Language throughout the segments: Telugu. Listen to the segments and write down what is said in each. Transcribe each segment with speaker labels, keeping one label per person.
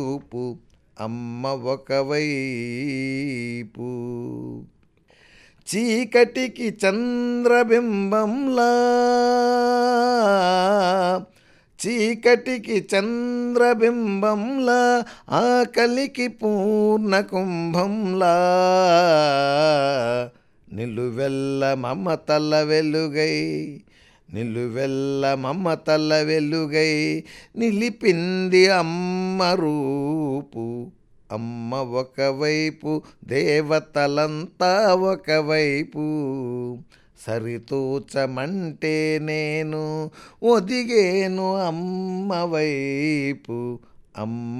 Speaker 1: చూపు అమ్మ ఒకవైపు చీకటికి చంద్రబింబంలా చీకటికి చంద్రబింబంలా ఆకలికి పూర్ణ కుంభంలా నిలువెల్ల మమతల వెలుగై నిలువెల్ల మమతల వెలుగై నిలిపింది అమ్మ రూపు అమ్మ ఒకవైపు దేవతలంతా ఒకవైపు సరితూచమంటే నేను ఒదిగేను అమ్మ వైపు అమ్మ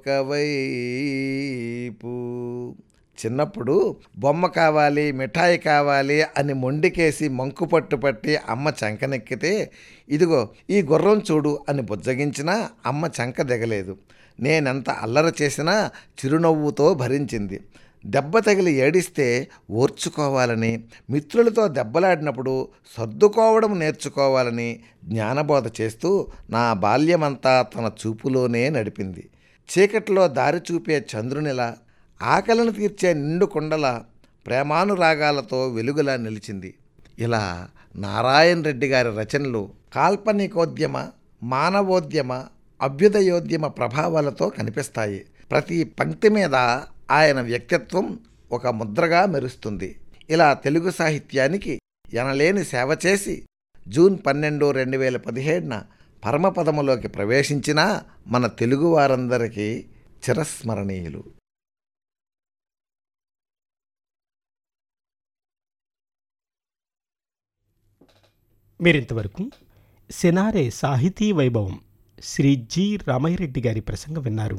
Speaker 1: ఒకవైపు చిన్నప్పుడు బొమ్మ కావాలి మిఠాయి కావాలి అని మొండికేసి మంకు పట్టు పట్టి అమ్మ చంకనెక్కితే ఇదిగో ఈ గుర్రం చూడు అని బుజ్జగించినా అమ్మ చంక దిగలేదు నేనెంత అల్లరి చేసినా చిరునవ్వుతో భరించింది దెబ్బ తగిలి ఏడిస్తే ఓర్చుకోవాలని మిత్రులతో దెబ్బలాడినప్పుడు సర్దుకోవడం నేర్చుకోవాలని జ్ఞానబోధ చేస్తూ నా బాల్యమంతా తన చూపులోనే నడిపింది చీకట్లో దారి చూపే చంద్రునిలా ఆకలిని తీర్చే నిండు కుండల ప్రేమానురాగాలతో వెలుగులా నిలిచింది ఇలా నారాయణ రెడ్డి గారి రచనలు కాల్పనికోద్యమ మానవోద్యమ అభ్యుదయోద్యమ ప్రభావాలతో కనిపిస్తాయి ప్రతి పంక్తి మీద ఆయన వ్యక్తిత్వం ఒక ముద్రగా మెరుస్తుంది ఇలా తెలుగు సాహిత్యానికి ఎనలేని సేవ చేసి జూన్ పన్నెండు రెండు వేల పదిహేడున పరమపదములోకి ప్రవేశించిన మన తెలుగు వారందరికీ చిరస్మరణీయులు
Speaker 2: మీరింతవరకు సినారే సాహితీ వైభవం శ్రీ జి రామయ్యరెడ్డి గారి ప్రసంగం విన్నారు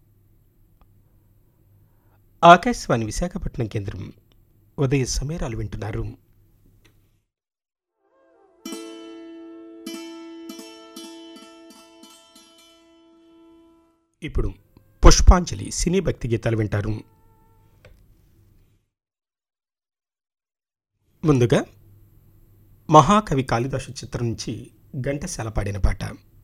Speaker 2: ఆకాశవాణి విశాఖపట్నం కేంద్రం ఉదయ సమీరాలు వింటున్నారు ఇప్పుడు పుష్పాంజలి సినీ భక్తి గీతాలు వింటారు ముందుగా మహాకవి కాళిదాసు చిత్రం నుంచి ఘంటసాల పాడిన పాట